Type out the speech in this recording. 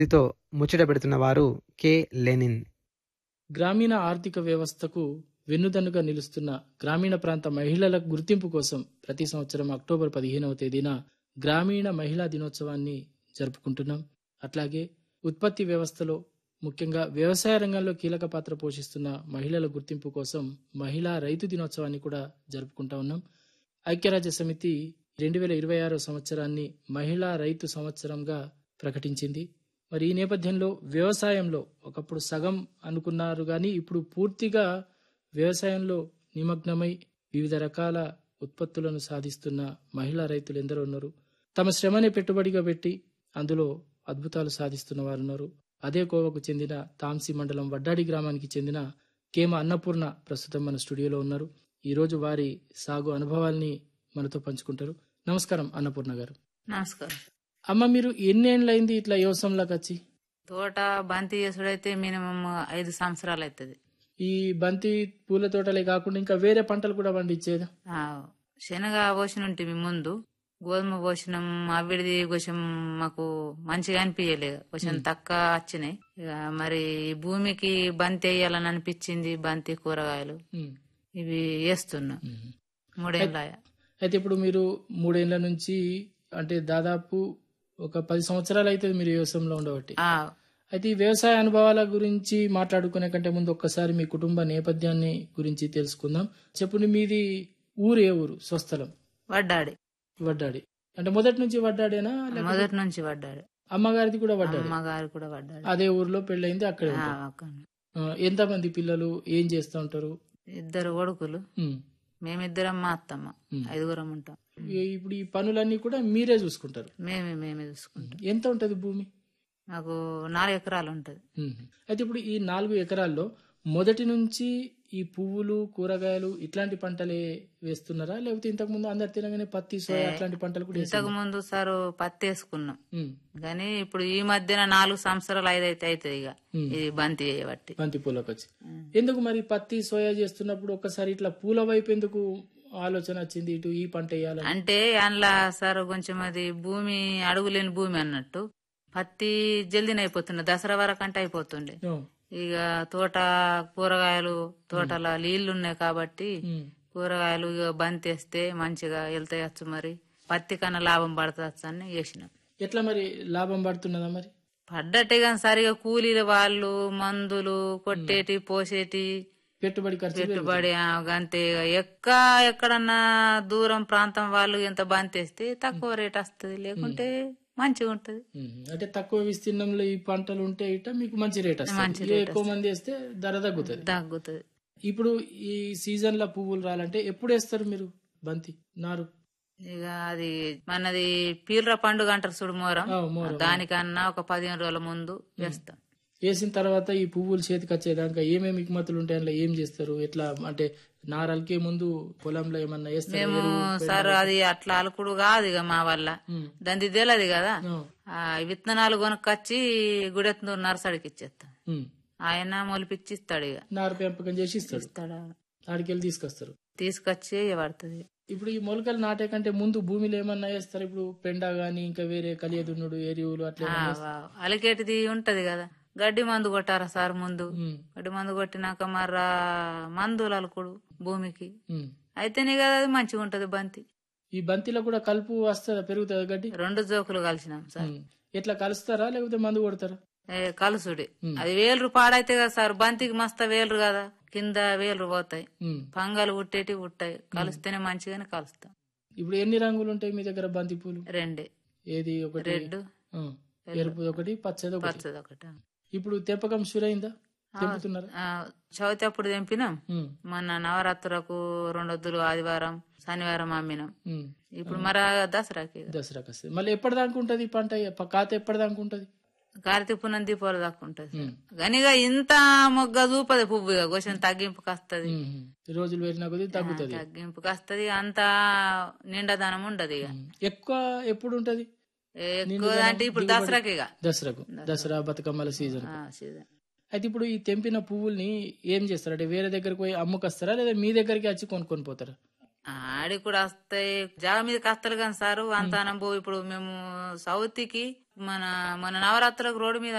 తో ముచ్చట పెడుతున్న వారు కె లెనిన్ గ్రామీణ ఆర్థిక వ్యవస్థకు వెన్నుదన్నుగా నిలుస్తున్న గ్రామీణ ప్రాంత మహిళల గుర్తింపు కోసం ప్రతి సంవత్సరం అక్టోబర్ పదిహేనవ తేదీన గ్రామీణ మహిళా దినోత్సవాన్ని జరుపుకుంటున్నాం అట్లాగే ఉత్పత్తి వ్యవస్థలో ముఖ్యంగా వ్యవసాయ రంగంలో కీలక పాత్ర పోషిస్తున్న మహిళల గుర్తింపు కోసం మహిళా రైతు దినోత్సవాన్ని కూడా జరుపుకుంటా ఉన్నాం ఐక్యరాజ్య సమితి రెండు వేల ఇరవై ఆరో సంవత్సరాన్ని మహిళా రైతు సంవత్సరంగా ప్రకటించింది మరి ఈ నేపథ్యంలో వ్యవసాయంలో ఒకప్పుడు సగం అనుకున్నారు కానీ ఇప్పుడు పూర్తిగా వ్యవసాయంలో నిమగ్నమై వివిధ రకాల ఉత్పత్తులను సాధిస్తున్న మహిళా రైతులు ఎందరో ఉన్నారు తమ శ్రమనే పెట్టుబడిగా పెట్టి అందులో అద్భుతాలు సాధిస్తున్న వారు ఉన్నారు అదే కోవకు చెందిన తాంసి మండలం వడ్డాడి గ్రామానికి చెందిన కేమ అన్నపూర్ణ ప్రస్తుతం మన స్టూడియోలో ఉన్నారు ఈ రోజు వారి సాగు అనుభవాల్ని మనతో పంచుకుంటారు నమస్కారం అన్నపూర్ణ గారు నమస్కారం అమ్మ మీరు ఎన్నేళ్ళైంది ఇట్లా వ్యవసాయంలోకి వచ్చి తోట బంతి చేసుడైతే మినిమం ఐదు సంవత్సరాలు అవుతుంది ఈ బంతి పూల తోటలే కాకుండా ఇంకా వేరే పంటలు కూడా పండించేదా శనగ పోసిన ఉంటుంది ముందు గోధుమ పోషణం అవిడిది కొంచెం మాకు మంచిగా అనిపించలేదు కొంచెం తక్కువ వచ్చినాయి ఇక మరి ఈ భూమికి బంతి వేయాలని అనిపించింది బంతి కూరగాయలు ఉమ్, ఇవి వేస్తున్నా ఉమ్. మూడేళ్ళ అయితే ఇప్పుడు మీరు మూడేళ్ల నుంచి అంటే దాదాపు ఒక పది సంవత్సరాలు అయితే మీరు వ్యవసాయంలో ఉండబట్టి ఆ, అయితే ఈ వ్యవసాయ అనుభవాల గురించి మాట్లాడుకునే కంటే ముందు ఒక్కసారి మీ కుటుంబ నేపథ్యాన్ని గురించి తెలుసుకుందాం చెప్పండి మీది ఊరు ఏ ఊరు స్వస్థలం వడ్డాడి వడ్డాడి అంటే మొదటి నుంచి వడ్డాడేనా లేకపోతే మొదటి నుంచి వడ్డాడి అమ్మగారిది కూడా వడ్డాడి అమ్మగారు కూడా వడ్డాడి అదే ఊర్లో పెళ్ళైంది అక్కడే ఆ, ఉంటారు. అక్కడ. ఆ, ఎంతమంది పిల్లలు ఏం చేస్తూ ఉంటారు ఇద్దరు కొడుకులు ఉమ్. మేమిద్దరం మా అత్తమ్మ ఉమ్. ఐదుగురం ఉంటాం ఈ- ఇప్పుడు ఈ పనులన్నీ కూడా మీరే చూసుకుంటారు మేమే మేమే చూసుకుంటాం ఎంత ఉంటది భూమి మాకు నాలుగు ఎకరాలు ఉంటది ఉమ్. అయితే ఇప్పుడు ఈ నాలుగు ఎకరాల్లో మొదటి నుంచి ఈ పువ్వులు కూరగాయలు ఇట్లాంటి పంటలే వేస్తున్నారా లేకపోతే ఇంతకు ముందు అందరు తినగానే పత్తి సోయా అట్లాంటి పంటలు కూడా ఇంతకు ముందు సారు పత్తి వేసుకున్నాం ఉమ్. కానీ ఇప్పుడు ఈ మధ్యన నాలుగు సంవత్సరాలు ఐదైతే అవుతుంది ఇక ఉమ్. ఇది బంతి చేయబట్టి బంతి పూలకు వచ్చి ఎందుకు మరి పత్తి సోయా చేస్తున్నప్పుడు ఒకసారి ఇట్లా పూల వైపు ఎందుకు ఆలోచన వచ్చింది ఇటు ఈ పంట వేయాలని అంటే అందులో సార్ కొంచెం అది భూమి అడుగులేని భూమి అన్నట్టు పత్తి జల్దీన అయిపోతుండే దసరా వరకు అంటే అయిపోతుండే ఓ. ఇక తోట కూరగాయలు తోటలో నీళ్లు ఉన్నాయి కాబట్టి ఉమ్. కూరగాయలు ఇక బంతి వేస్తే మంచిగా వెళ్తాయచ్చు మరి పత్తి కన్నా లాభం పడుతుంది అని వేసినాం ఎట్లా మరి లాభం పడుతున్నదా మరి పడ్డట్టే కానీ సరిగా కూలీల వాళ్ళు మందులు కొట్టేటి పోసేటి పెట్టుబడి ఖర్చు పెట్టుబడి ఆ, గంతే ఇక ఎక్క ఎక్కడన్నా దూరం ప్రాంతం వాళ్ళు ఎంత బంతేస్తే తక్కువ రేట్ వస్తుంది లేకుంటే మంచిగా ఉంటది ఉమ్. అంటే తక్కువ విస్తీర్ణంలో ఈ పంటలు ఉంటే ఇట మీకు మంచి రేట్ మంచి వస్తుంది ఇక ఎక్కువ మంది వేస్తే ధర తగ్గుతుంది తగ్గుతుంది ఇప్పుడు ఈ సీజన్ లో పువ్వులు రాలంటే ఎప్పుడు వేస్తారు మీరు బంతి నారు ఇక అది మనది పీర్ర పండుగ అంటారు చూడు మోరం ఆ, మోరం. దానికన్నా ఒక పదిహేను రోజుల ముందు వేస్తాం వేసిన తర్వాత ఈ పువ్వులు చేతికి వచ్చేదాకా ఏమేమి ఎగుమతులు ఉంటాయి అందులో ఏం చేస్తారు ఎట్లా అంటే నారలకే ముందు పొలంలో ఏమన్నా వేస్తారు మేము సార్ అది అట్లా అలుకుడు కాదు ఇక మా వల్ల దాని తెలియదు కదా ఆ విత్తనాలు కొనుక్కొచ్చి గుడెత్తు నర్సడికి ఇచ్చేస్తాం ఆయన మొలిపిచ్చి ఇస్తాడు ఇక నారు పెంపకం చేసి ఇస్తాడు ఇస్తాడు ఆడికి వెళ్ళి తీసుకొస్తారు తీసుకొచ్చి పడుతుంది ఇప్పుడు ఈ మొలకలు నాటే కంటే ముందు భూమిలో ఏమన్నా వేస్తారు ఇప్పుడు పెండ గాని ఇంకా వేరే కలియదున్నుడు ఎరువులు అట్లా ఏమన్నా వేస్తారా? అలికేటిది ఉంటది కదా గడ్డి మందు కొట్టారా సార్ ముందు ఉమ్, గడ్డి మందు కొట్టినాక మర్రా మందులు అలుకుడు భూమికి ఉమ్. అయితేనే కదా అది మంచిగా ఉంటది బంతి ఈ బంతిలో కూడా కలుపు వస్తుందా పెరుగుతుందా గడ్డి రెండు జోకులు కలిసినాం సార్ ఉమ్. ఎట్లా కలుస్తారా లేకపోతే మందు కొడతారా ఏ, కలుసుడి అది వేలు పాడైతే కదా సార్ బంతికి మస్త వేలు కదా కింద వేలు పోతాయి ఉమ్. పంగలు ఉట్టేటి ఉట్టాయి కలిస్తేనే మంచిగానే కలుస్తాం ఇప్పుడు ఎన్ని రంగులు ఉంటాయి మీ దగ్గర బంతి పూలు రెండే ఏది ఒకటి రెడ్ ఆ, ఎరుపు ఒకటి పచ్చది ఒకటి పచ్చది ఒకటి ఇప్పుడు తెంపకం షురైందా తెంపుతున్నారా ఆ, చవితి అప్పుడు తెంపినాం ఉమ్, మొన్న నవరాత్రులకు రెండొద్దులు ఆదివారం శనివారం అమ్మినాం ఉమ్. ఇప్పుడు మరి దసరాకి దసరాకి వస్తుంది మళ్ళీ ఎప్పటిదాకా ఉంటది ఈ పంట ప- ఖాత ఎప్పటిదాకా ఉంటది కార్తీక పుణ్యం దీపావళి దాకా ఉంటది ఉమ్. గనిగా ఇంత మొగ్గ చూపది పువ్వు ఇక కొంచెం తగ్గింపుకి వస్తది ఉమ్, ఉమ్. రోజులు పెట్టిన కొద్దీ తగ్గుతుంది తగ్గింపుకి వస్తది అంత నిండదనం ఉండదు ఇక ఉమ్. ఎక్కువ ఎప్పుడు ఉంటది ఎక్కువ అంటే ఇప్పుడు దసరాకి ఇక దసరాకు దసరా బతుకమ్మల సీజన్ ఆ, సీజన్. అయితే ఇప్పుడు ఈ తెంపిన పువ్వుల్ని ఏం చేస్తారు అంటే వేరే దగ్గరికి పోయి అమ్ముకొస్తారా లేదా మీ దగ్గరికి వచ్చి కొనుక్కొని పోతారా ఆడి కూడా వస్తాయి జాగ మీదకి వస్తారు కానీ సార్ అంత అనుభవం ఇప్పుడు మేము సౌత్కి మన మన నవరాత్రులకు రోడ్డు మీద